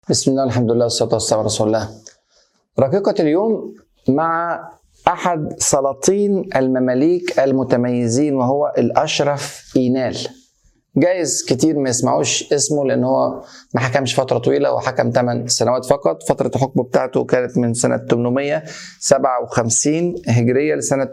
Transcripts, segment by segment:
بسم الله الحمد لله والصلاة والسلام على رسول الله رقيقة اليوم مع أحد سلاطين المماليك المتميزين وهو الأشرف إينال جايز كتير ما يسمعوش اسمه لأن هو ما حكمش فترة طويلة وحكم 8 سنوات فقط فترة الحكم بتاعته كانت من سنة 857 هجرية لسنة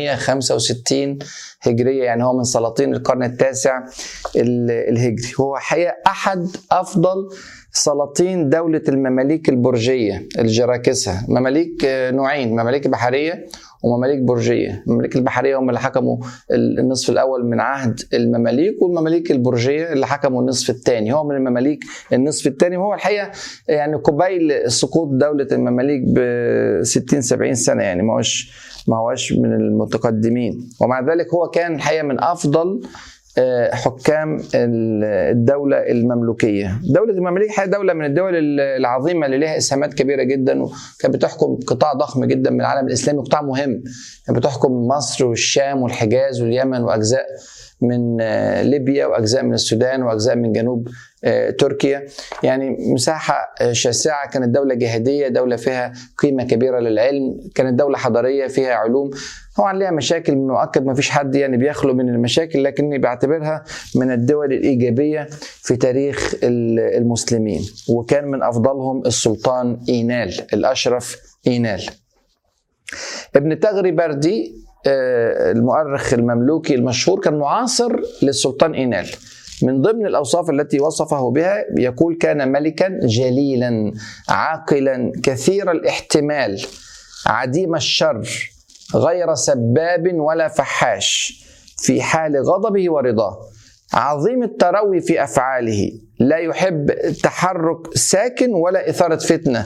865 هجرية يعني هو من سلاطين القرن التاسع الهجري هو حقيقة أحد أفضل سلاطين دولة المماليك البرجية الجراكسة مماليك نوعين مماليك بحرية ومماليك برجية المماليك البحرية هم اللي حكموا النصف الأول من عهد المماليك والمماليك البرجية اللي حكموا النصف الثاني هو من المماليك النصف الثاني وهو الحقيقة يعني قبيل سقوط دولة المماليك ب 60 70 سنة يعني ما هوش ما هوش من المتقدمين ومع ذلك هو كان الحقيقة من أفضل حكام الدولة المملوكية دولة المماليك هي دولة من الدول العظيمة اللي لها إسهامات كبيرة جدا وكانت بتحكم قطاع ضخم جدا من العالم الإسلامي وقطاع مهم كانت بتحكم مصر والشام والحجاز واليمن وأجزاء من ليبيا واجزاء من السودان واجزاء من جنوب تركيا يعني مساحه شاسعه كانت دوله جهاديه دوله فيها قيمه كبيره للعلم كانت دوله حضاريه فيها علوم طبعا ليها مشاكل مؤكد ما فيش حد يعني بيخلو من المشاكل لكني بعتبرها من الدول الايجابيه في تاريخ المسلمين وكان من افضلهم السلطان اينال الاشرف اينال ابن تغري بردي المؤرخ المملوكي المشهور كان معاصر للسلطان اينال من ضمن الاوصاف التي وصفه بها يقول كان ملكا جليلا عاقلا كثير الاحتمال عديم الشر غير سباب ولا فحاش في حال غضبه ورضاه عظيم التروي في افعاله لا يحب تحرك ساكن ولا اثاره فتنه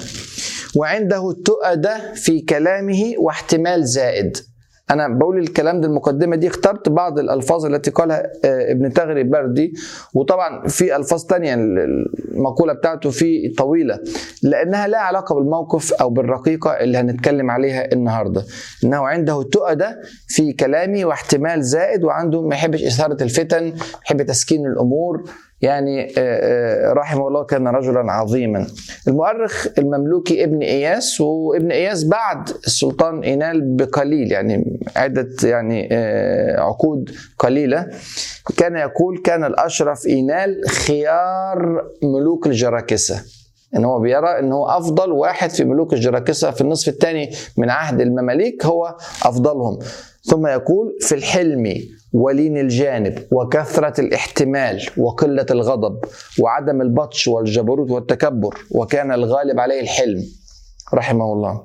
وعنده تؤده في كلامه واحتمال زائد انا بقول الكلام ده المقدمه دي اخترت بعض الالفاظ التي قالها ابن تغري بردي وطبعا في الفاظ تانية المقوله بتاعته في طويله لانها لا علاقه بالموقف او بالرقيقه اللي هنتكلم عليها النهارده انه عنده تؤده في كلامه واحتمال زائد وعنده ما يحبش اثاره الفتن يحب تسكين الامور يعني رحمه الله كان رجلا عظيما المؤرخ المملوكي ابن اياس وابن اياس بعد السلطان اينال بقليل يعني عده يعني عقود قليله كان يقول كان الاشرف اينال خيار ملوك الجراكسه ان هو بيرى ان هو افضل واحد في ملوك الجراكسه في النصف الثاني من عهد المماليك هو افضلهم ثم يقول في الحلم ولين الجانب وكثرة الاحتمال وقلة الغضب وعدم البطش والجبروت والتكبر وكان الغالب عليه الحلم رحمه الله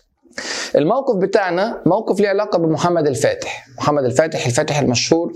الموقف بتاعنا موقف ليه علاقة بمحمد الفاتح محمد الفاتح الفاتح المشهور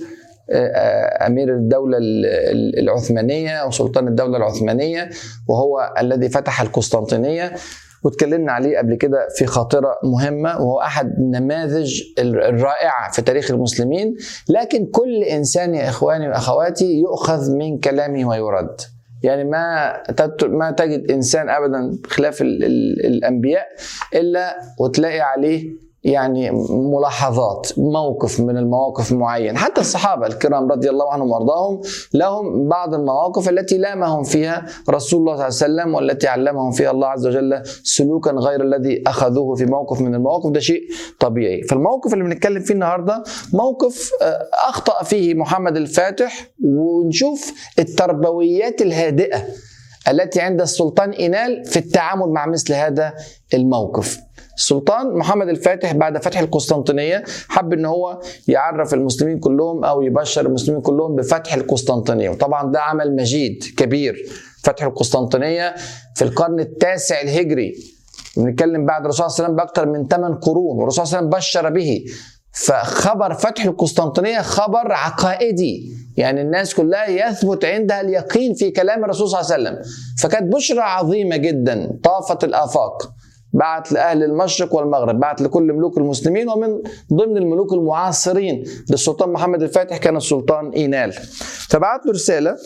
امير الدوله العثمانيه وسلطان الدوله العثمانيه وهو الذي فتح القسطنطينيه واتكلمنا عليه قبل كده في خاطرة مهمة وهو أحد النماذج الرائعة في تاريخ المسلمين لكن كل إنسان يا إخواني وأخواتي يؤخذ من كلامه ويرد يعني ما ما تجد إنسان أبدا خلاف ال ال الأنبياء إلا وتلاقي عليه يعني ملاحظات موقف من المواقف معين حتى الصحابة الكرام رضي الله عنهم وارضاهم لهم بعض المواقف التي لامهم فيها رسول الله صلى الله عليه وسلم والتي علمهم فيها الله عز وجل سلوكا غير الذي أخذوه في موقف من المواقف ده شيء طبيعي فالموقف اللي بنتكلم فيه النهاردة موقف أخطأ فيه محمد الفاتح ونشوف التربويات الهادئة التي عند السلطان إينال في التعامل مع مثل هذا الموقف السلطان محمد الفاتح بعد فتح القسطنطينية حب ان هو يعرف المسلمين كلهم او يبشر المسلمين كلهم بفتح القسطنطينية وطبعا ده عمل مجيد كبير فتح القسطنطينية في القرن التاسع الهجري بنتكلم بعد الرسول صلى الله عليه وسلم باكثر من 8 قرون والرسول صلى الله عليه وسلم بشر به فخبر فتح القسطنطينية خبر عقائدي يعني الناس كلها يثبت عندها اليقين في كلام الرسول صلى الله عليه وسلم فكانت بشرى عظيمة جدا طافت الآفاق بعت لأهل المشرق والمغرب بعت لكل ملوك المسلمين ومن ضمن الملوك المعاصرين للسلطان محمد الفاتح كان السلطان إينال فبعت له رسالة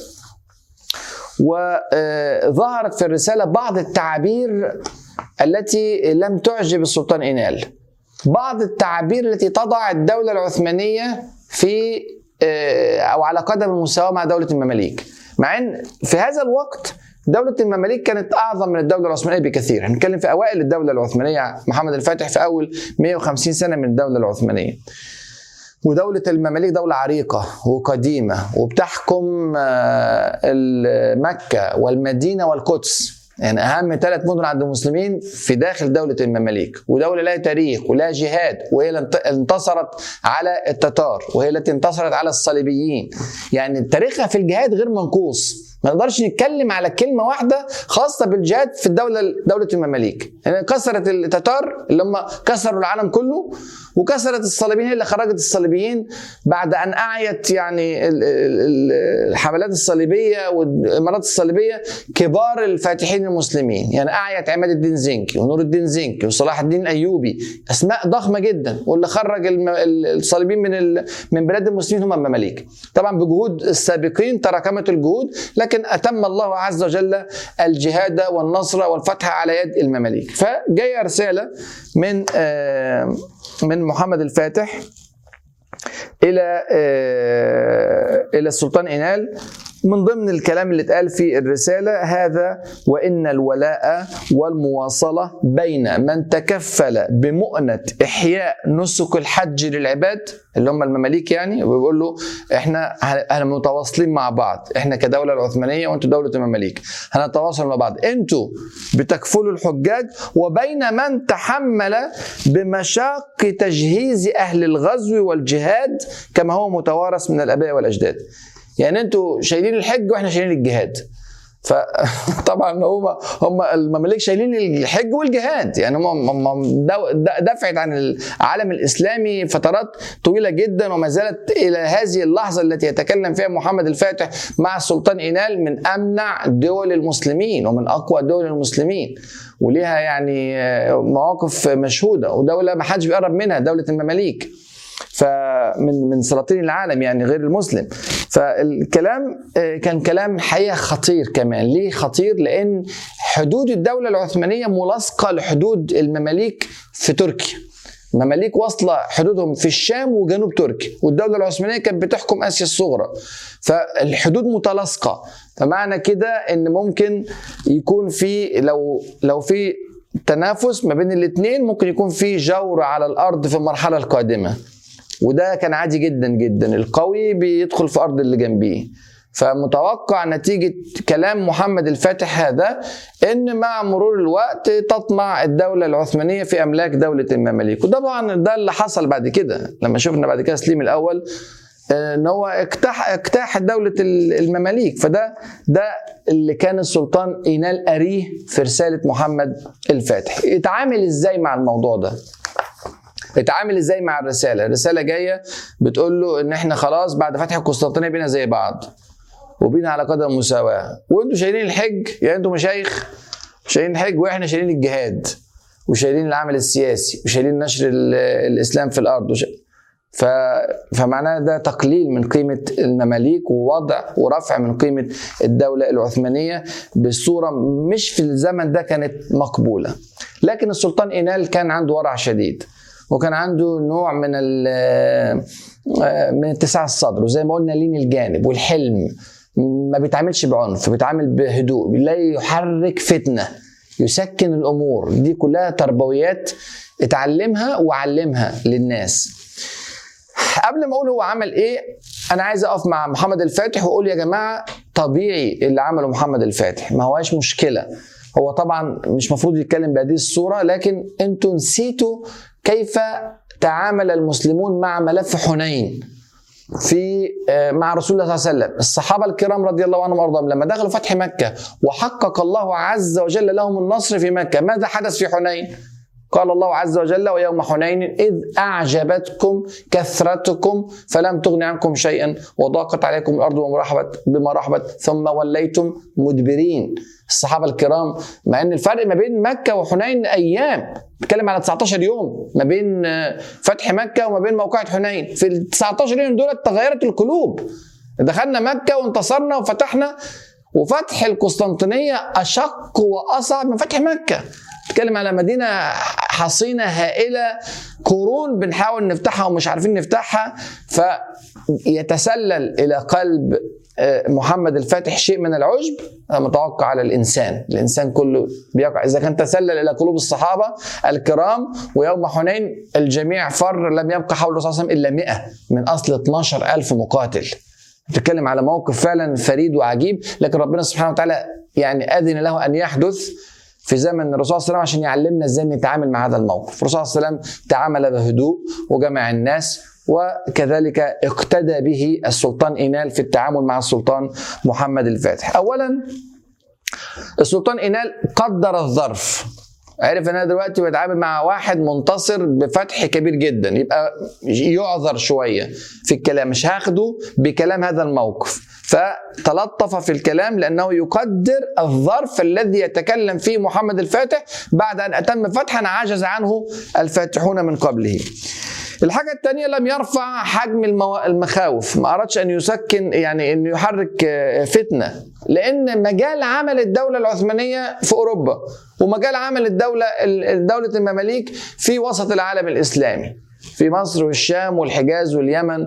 وظهرت في الرسالة بعض التعابير التي لم تعجب السلطان إينال بعض التعابير التي تضع الدولة العثمانية في أو على قدم المساواة مع دولة المماليك مع أن في هذا الوقت دولة المماليك كانت أعظم من الدولة العثمانية بكثير هنتكلم في أوائل الدولة العثمانية محمد الفاتح في أول 150 سنة من الدولة العثمانية ودولة المماليك دولة عريقة وقديمة وبتحكم آه، مكة والمدينة والقدس يعني اهم ثلاث مدن عند المسلمين في داخل دوله المماليك ودوله لها تاريخ ولها جهاد وهي اللي انتصرت على التتار وهي التي انتصرت على الصليبيين يعني تاريخها في الجهاد غير منقوص ما نقدرش نتكلم على كلمه واحده خاصه بالجهاد في الدوله دوله المماليك يعني كسرت التتار اللي هم كسروا العالم كله وكسرت الصليبيين اللي خرجت الصليبيين بعد ان اعيت يعني الحملات الصليبيه والامارات الصليبيه كبار الفاتحين المسلمين يعني اعيت عماد الدين زنكي ونور الدين زنكي وصلاح الدين الايوبي اسماء ضخمه جدا واللي خرج الصليبيين من من بلاد المسلمين هم المماليك طبعا بجهود السابقين تراكمت الجهود لكن اتم الله عز وجل الجهاد والنصر والفتح على يد المماليك فجايه رساله من آه من محمد الفاتح الى آه، الى السلطان اينال من ضمن الكلام اللي اتقال في الرسالة هذا وإن الولاء والمواصلة بين من تكفل بمؤنة إحياء نسك الحج للعباد اللي هم المماليك يعني وبيقول له احنا احنا متواصلين مع بعض احنا كدولة العثمانية وانتوا دولة المماليك هنتواصل مع بعض انتوا بتكفلوا الحجاج وبين من تحمل بمشاق تجهيز أهل الغزو والجهاد كما هو متوارث من الآباء والأجداد يعني انتوا شايلين الحج واحنا شايلين الجهاد فطبعا هم هم المماليك شايلين الحج والجهاد يعني هم هم دفعت عن العالم الاسلامي فترات طويله جدا وما زالت الى هذه اللحظه التي يتكلم فيها محمد الفاتح مع السلطان اينال من امنع دول المسلمين ومن اقوى دول المسلمين وليها يعني مواقف مشهوده ودوله ما حدش بيقرب منها دوله المماليك فمن من سلاطين العالم يعني غير المسلم فالكلام آه، كان كلام حقيقه خطير كمان ليه خطير لان حدود الدوله العثمانيه ملاصقه لحدود المماليك في تركيا المماليك واصله حدودهم في الشام وجنوب تركيا والدوله العثمانيه كانت بتحكم اسيا الصغرى فالحدود متلاصقه فمعنى كده ان ممكن يكون في لو لو في تنافس ما بين الاثنين ممكن يكون في جور على الارض في المرحله القادمه وده كان عادي جدا جدا القوي بيدخل في ارض اللي جنبيه فمتوقع نتيجة كلام محمد الفاتح هذا ان مع مرور الوقت تطمع الدولة العثمانية في املاك دولة المماليك وطبعا ده اللي حصل بعد كده لما شفنا بعد كده سليم الاول ان هو اجتاح اجتاح دولة المماليك فده ده اللي كان السلطان اينال اريه في رسالة محمد الفاتح اتعامل ازاي مع الموضوع ده اتعامل ازاي مع الرساله الرساله جايه بتقول له ان احنا خلاص بعد فتح القسطنطينيه بينا زي بعض وبينا على قدم مساواه وانتوا شايلين الحج يعني انتوا مشايخ شايلين الحج واحنا شايلين الجهاد وشايلين العمل السياسي وشايلين نشر الاسلام في الارض وش... ف... فمعناه ده تقليل من قيمة المماليك ووضع ورفع من قيمة الدولة العثمانية بصورة مش في الزمن ده كانت مقبولة لكن السلطان إينال كان عنده ورع شديد وكان عنده نوع من من اتساع الصدر وزي ما قلنا لين الجانب والحلم ما بيتعاملش بعنف بيتعامل بهدوء لا يحرك فتنه يسكن الامور دي كلها تربويات اتعلمها وعلمها للناس قبل ما اقول هو عمل ايه انا عايز اقف مع محمد الفاتح واقول يا جماعه طبيعي اللي عمله محمد الفاتح ما هواش مشكله هو طبعا مش مفروض يتكلم بهذه الصوره لكن انتوا نسيتوا كيف تعامل المسلمون مع ملف حنين في آه، مع رسول الله صلى الله عليه وسلم الصحابه الكرام رضي الله عنهم وارضاهم لما دخلوا فتح مكه وحقق الله عز وجل لهم النصر في مكه ماذا حدث في حنين قال الله عز وجل ويوم حنين إذ أعجبتكم كثرتكم فلم تغن عنكم شيئا وضاقت عليكم الأرض بما رحبت ثم وليتم مدبرين الصحابة الكرام مع أن الفرق ما بين مكة وحنين أيام بتكلم على 19 يوم ما بين فتح مكة وما بين موقعة حنين في ال 19 يوم دول تغيرت القلوب دخلنا مكة وانتصرنا وفتحنا وفتح القسطنطينية أشق وأصعب من فتح مكة بتتكلم على مدينه حصينه هائله قرون بنحاول نفتحها ومش عارفين نفتحها فيتسلل الى قلب محمد الفاتح شيء من العجب متوقع على الانسان، الانسان كله بيقع اذا كان تسلل الى قلوب الصحابه الكرام ويوم حنين الجميع فر لم يبقى حول الرسول صلى الله عليه وسلم الا 100 من اصل 12000 مقاتل. بتتكلم على موقف فعلا فريد وعجيب لكن ربنا سبحانه وتعالى يعني اذن له ان يحدث في زمن الرسول صلى الله عليه وسلم عشان يعلمنا ازاي نتعامل مع هذا الموقف، الرسول صلى الله عليه وسلم تعامل بهدوء وجمع الناس وكذلك اقتدى به السلطان إينال في التعامل مع السلطان محمد الفاتح أولا السلطان إينال قدر الظرف عرف ان انا دلوقتي بتعامل مع واحد منتصر بفتح كبير جدا يبقى يعذر شويه في الكلام مش هاخده بكلام هذا الموقف فتلطف في الكلام لانه يقدر الظرف الذي يتكلم فيه محمد الفاتح بعد ان اتم فتحا عجز عنه الفاتحون من قبله. الحاجة الثانية لم يرفع حجم المو... المخاوف ما أردش أن يسكن يعني أن يحرك فتنة لأن مجال عمل الدولة العثمانية في أوروبا ومجال عمل الدولة دولة المماليك في وسط العالم الإسلامي في مصر والشام والحجاز واليمن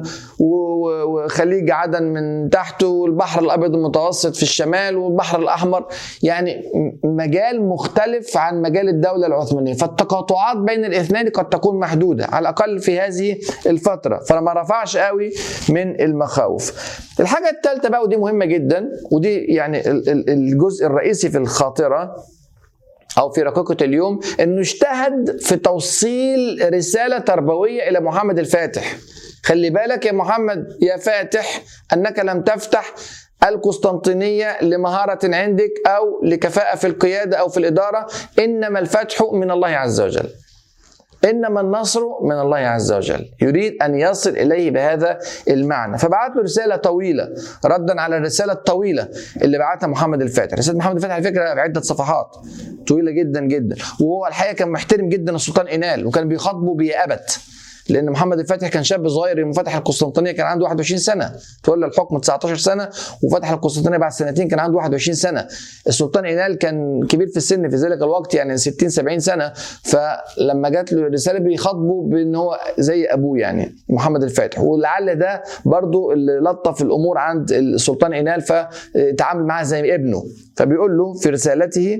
وخليج عدن من تحته والبحر الابيض المتوسط في الشمال والبحر الاحمر يعني مجال مختلف عن مجال الدوله العثمانيه فالتقاطعات بين الاثنين قد تكون محدوده على الاقل في هذه الفتره فما رفعش قوي من المخاوف الحاجه الثالثه بقى ودي مهمه جدا ودي يعني الجزء الرئيسي في الخاطره او في رقيقه اليوم انه اجتهد في توصيل رساله تربويه الى محمد الفاتح خلي بالك يا محمد يا فاتح انك لم تفتح القسطنطينيه لمهاره عندك او لكفاءه في القياده او في الاداره انما الفتح من الله عز وجل انما النصر من الله عز وجل يريد ان يصل اليه بهذا المعنى فبعت له رساله طويله ردا على الرساله الطويله اللي بعتها محمد الفاتح رساله محمد الفاتح على فكره عده صفحات طويله جدا جدا وهو الحقيقه كان محترم جدا السلطان اينال وكان بيخاطبه بيأبت لان محمد الفاتح كان شاب صغير يوم فتح القسطنطينيه كان عنده 21 سنه تولى الحكم 19 سنه وفتح القسطنطينيه بعد سنتين كان عنده 21 سنه السلطان اينال كان كبير في السن في ذلك الوقت يعني 60 70 سنه فلما جات له الرساله بيخاطبه بان هو زي ابوه يعني محمد الفاتح ولعل ده برضو اللي لطف الامور عند السلطان اينال فتعامل معاه زي ابنه فبيقول له في رسالته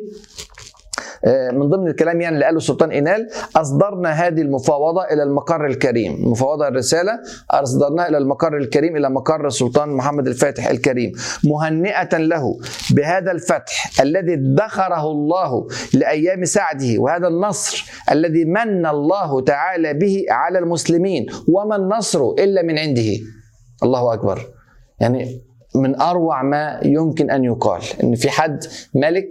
من ضمن الكلام يعني اللي قاله السلطان إينال أصدرنا هذه المفاوضة إلى المقر الكريم مفاوضة الرسالة أصدرناها إلى المقر الكريم إلى مقر السلطان محمد الفاتح الكريم مهنئة له بهذا الفتح الذي ادخره الله لأيام سعده وهذا النصر الذي من الله تعالى به على المسلمين وما النصر إلا من عنده الله أكبر يعني من اروع ما يمكن ان يقال ان في حد ملك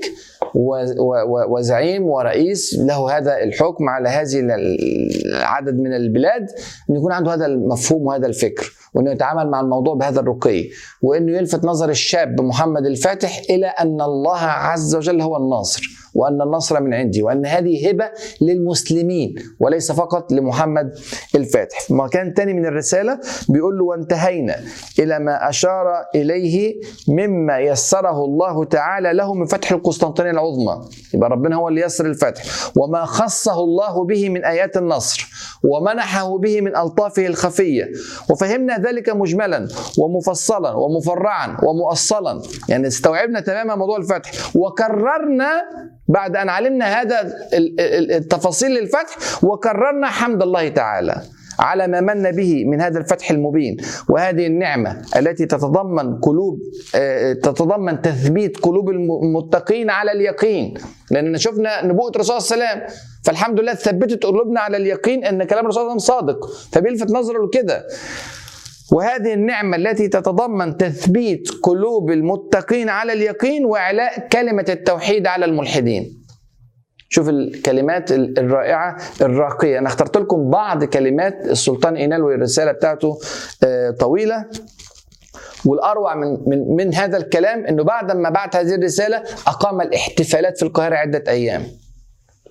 وزعيم ورئيس له هذا الحكم على هذه العدد من البلاد ان يكون عنده هذا المفهوم وهذا الفكر وانه يتعامل مع الموضوع بهذا الرقي وانه يلفت نظر الشاب محمد الفاتح الى ان الله عز وجل هو الناصر وان النصر من عندي وان هذه هبه للمسلمين وليس فقط لمحمد الفاتح في مكان تاني من الرساله بيقول له وانتهينا الى ما اشار اليه مما يسره الله تعالى له من فتح القسطنطينيه العظمى يبقى ربنا هو اللي يسر الفتح وما خصه الله به من ايات النصر ومنحه به من الطافه الخفيه وفهمنا ذلك مجملا ومفصلا ومفرعا ومؤصلا يعني استوعبنا تماما موضوع الفتح وكررنا بعد ان علمنا هذا التفاصيل للفتح وكررنا حمد الله تعالى على ما من به من هذا الفتح المبين وهذه النعمه التي تتضمن قلوب تتضمن تثبيت قلوب المتقين على اليقين لان شفنا نبوءه الرسول صلى الله عليه وسلم فالحمد لله ثبتت قلوبنا على اليقين ان كلام الرسول صلى الله عليه وسلم صادق فبيلفت نظره لكده وهذه النعمة التي تتضمن تثبيت قلوب المتقين على اليقين وإعلاء كلمة التوحيد على الملحدين شوف الكلمات الرائعة الراقية أنا اخترت لكم بعض كلمات السلطان إينال والرسالة بتاعته طويلة والاروع من من من هذا الكلام انه بعد ما بعت هذه الرساله اقام الاحتفالات في القاهره عده ايام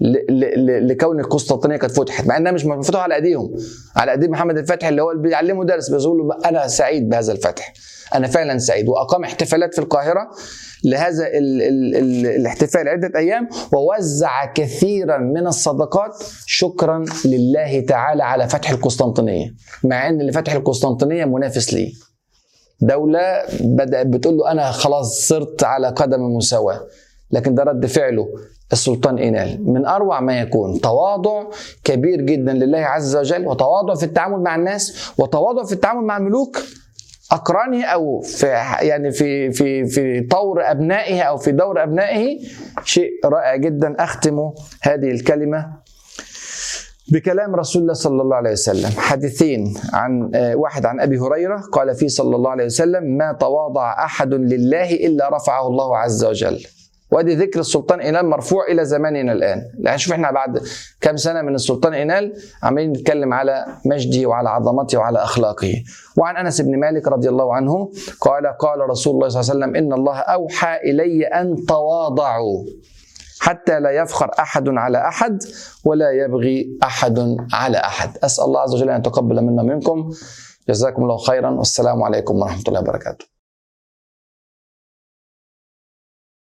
ل- ل- ل- لكون القسطنطينيه كانت فتحت مع انها مش مفتوحه على ايديهم على ايدي محمد الفاتح اللي هو اللي بيعلمه درس بيقول له بقى انا سعيد بهذا الفتح انا فعلا سعيد واقام احتفالات في القاهره لهذا ال ال ال الاحتفال عده ايام ووزع كثيرا من الصدقات شكرا لله تعالى على فتح القسطنطينيه مع ان اللي فتح القسطنطينيه منافس ليه دولة بدأت بتقول له أنا خلاص صرت على قدم المساواة لكن ده رد فعله السلطان إينال من أروع ما يكون تواضع كبير جدا لله عز وجل وتواضع في التعامل مع الناس وتواضع في التعامل مع الملوك أقرانه أو في يعني في في في طور أبنائه أو في دور أبنائه شيء رائع جدا أختم هذه الكلمة بكلام رسول الله صلى الله عليه وسلم حديثين عن آه، واحد عن ابي هريره قال فيه صلى الله عليه وسلم ما تواضع احد لله الا رفعه الله عز وجل وادي ذكر السلطان اينال مرفوع الى زماننا الان يعني شوف احنا بعد كم سنه من السلطان اينال عمالين نتكلم على مجده وعلى عظمته وعلى اخلاقه وعن انس بن مالك رضي الله عنه قال قال رسول الله صلى الله عليه وسلم ان الله اوحى الي ان تواضعوا حتى لا يفخر احد على احد ولا يبغي احد على احد اسال الله عز وجل ان يتقبل منا منكم جزاكم الله خيرا والسلام عليكم ورحمه الله وبركاته